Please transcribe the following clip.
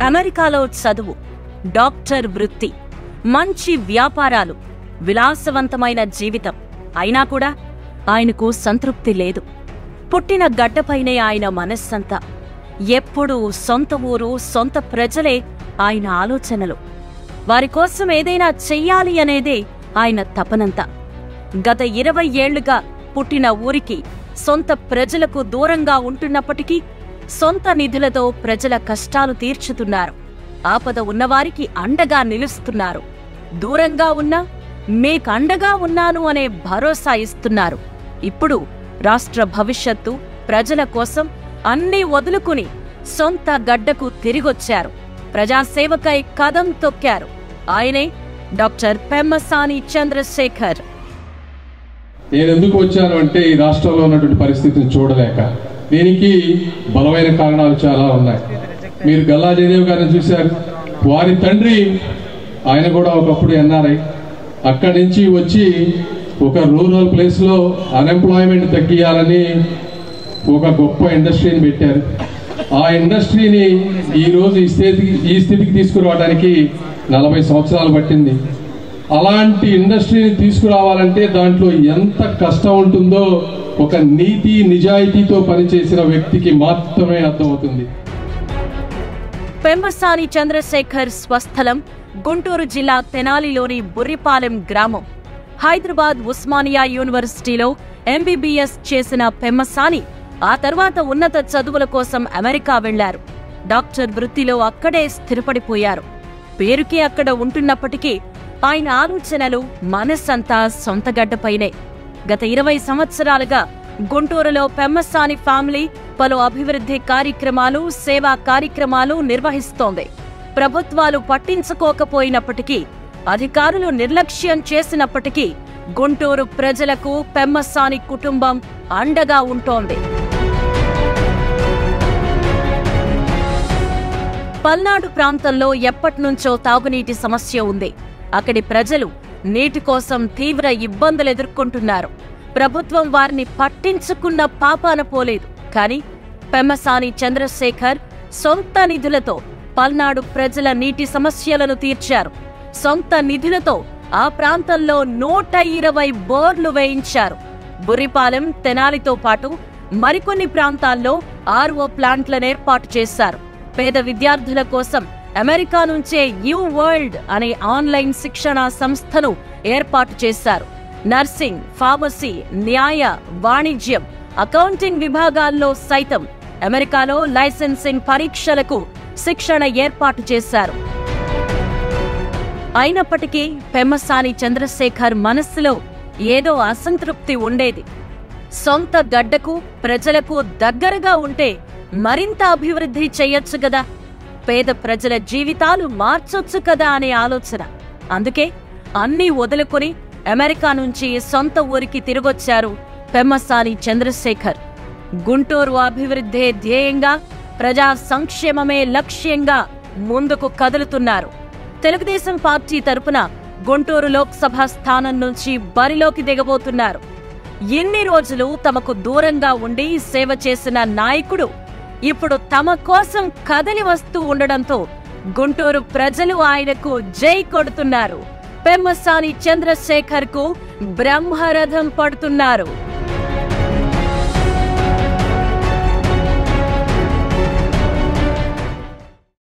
అమెరికాలో చదువు డాక్టర్ వృత్తి మంచి వ్యాపారాలు విలాసవంతమైన జీవితం అయినా కూడా ఆయనకు సంతృప్తి లేదు పుట్టిన గడ్డపైనే ఆయన మనస్సంతా ఎప్పుడూ సొంత ఊరు సొంత ప్రజలే ఆయన ఆలోచనలు వారి కోసం ఏదైనా చెయ్యాలి అనేదే ఆయన తపనంతా గత ఇరవై ఏళ్లుగా పుట్టిన ఊరికి సొంత ప్రజలకు దూరంగా ఉంటున్నప్పటికీ సొంత నిధులతో ప్రజల కష్టాలు తీర్చుతున్నారు ఆపద ఉన్నవారికి అండగా నిలుస్తున్నారు దూరంగా ఉన్నా మేకండగా ఉన్నాను అనే భరోసా ఇస్తున్నారు ఇప్పుడు రాష్ట్ర భవిష్యత్తు ప్రజల కోసం అన్నీ వదులుకుని సొంత గడ్డకు తిరిగొచ్చారు ప్రజాసేవకై కదం తొక్కారు ఆయనే డాక్టర్ పెమ్మసాని చంద్రశేఖర్ నేను ఎందుకు వచ్చాను అంటే ఈ రాష్ట్రంలో ఉన్నటువంటి పరిస్థితిని చూడలేక దీనికి బలమైన కారణాలు చాలా ఉన్నాయి మీరు గల్లా జయదేవ్ గారిని చూశారు వారి తండ్రి ఆయన కూడా ఒకప్పుడు ఎన్ఆర్ఐ అక్కడి నుంచి వచ్చి ఒక రూరల్ ప్లేస్లో అన్ఎంప్లాయ్మెంట్ తగ్గియాలని ఒక గొప్ప ఇండస్ట్రీని పెట్టారు ఆ ఇండస్ట్రీని ఈ రోజు ఈ స్థితికి ఈ స్థితికి తీసుకురావడానికి నలభై సంవత్సరాలు పట్టింది అలాంటి ఇండస్ట్రీని తీసుకురావాలంటే దాంట్లో ఎంత కష్టం ఉంటుందో ఒక నీతి నిజాయితీతో పనిచేసిన వ్యక్తికి మాత్రమే అర్థమవుతుంది పెంబసాని చంద్రశేఖర్ స్వస్థలం గుంటూరు జిల్లా తెనాలిలోని బుర్రిపాలెం గ్రామం హైదరాబాద్ ఉస్మానియా యూనివర్సిటీలో ఎంబీబీఎస్ చేసిన పెమ్మసాని ఆ తర్వాత ఉన్నత చదువుల కోసం అమెరికా వెళ్లారు డాక్టర్ వృత్తిలో అక్కడే స్థిరపడిపోయారు పేరుకి అక్కడ ఉంటున్నప్పటికీ ఆయన ఆలోచనలు మనస్సంతా సొంతగడ్డపైనే గత ఇరవై సంవత్సరాలుగా గుంటూరులో పెమ్మసాని ఫ్యామిలీ పలు అభివృద్ధి కార్యక్రమాలు సేవా కార్యక్రమాలు నిర్వహిస్తోంది ప్రభుత్వాలు పట్టించుకోకపోయినప్పటికీ అధికారులు నిర్లక్ష్యం చేసినప్పటికీ గుంటూరు ప్రజలకు పెమ్మసాని కుటుంబం అండగా ఉంటోంది పల్నాడు ప్రాంతంలో ఎప్పటినుంచో తాగునీటి సమస్య ఉంది అక్కడి ప్రజలు నీటి కోసం తీవ్ర ఇబ్బందులు ఎదుర్కొంటున్నారు ప్రభుత్వం వారిని పట్టించుకున్న పాపాన పోలేదు కాని పెమ్మసాని చంద్రశేఖర్ సొంత నిధులతో పల్నాడు ప్రజల నీటి సమస్యలను తీర్చారు సొంత నిధులతో ఆ ప్రాంతంలో నూట ఇరవై బోర్లు వేయించారు బురిపాలెం తెనాలితో పాటు మరికొన్ని ప్రాంతాల్లో ఆర్ఓ ప్లాంట్లను ఏర్పాటు చేశారు పేద విద్యార్థుల కోసం అమెరికా నుంచే యూ వరల్డ్ అనే ఆన్లైన్ శిక్షణ సంస్థను ఏర్పాటు చేశారు నర్సింగ్ ఫార్మసీ న్యాయ వాణిజ్యం అకౌంటింగ్ విభాగాల్లో సైతం అమెరికాలో లైసెన్సింగ్ పరీక్షలకు శిక్షణ ఏర్పాటు చేశారు అయినప్పటికీ పెమ్మసాని చంద్రశేఖర్ మనస్సులో ఏదో అసంతృప్తి ఉండేది సొంత గడ్డకు ప్రజలకు దగ్గరగా ఉంటే మరింత అభివృద్ధి చెయ్యొచ్చు కదా పేద ప్రజల జీవితాలు మార్చొచ్చు కదా అనే ఆలోచన అందుకే అన్నీ వదులుకొని అమెరికా నుంచి సొంత ఊరికి తిరిగొచ్చారు పెమ్మసాని చంద్రశేఖర్ గుంటూరు అభివృద్ధే ధ్యేయంగా ప్రజా సంక్షేమమే లక్ష్యంగా ముందుకు కదులుతున్నారు తెలుగుదేశం పార్టీ తరపున గుంటూరు లోక్సభ స్థానం నుంచి బరిలోకి దిగబోతున్నారు ఎన్ని రోజులు తమకు దూరంగా ఉండి సేవ చేసిన నాయకుడు ఇప్పుడు తమ కోసం కదలి వస్తూ ఉండడంతో గుంటూరు ప్రజలు ఆయనకు జై కొడుతున్నారు పెమ్మసాని చంద్రశేఖర్ కు బ్రహ్మరథం పడుతున్నారు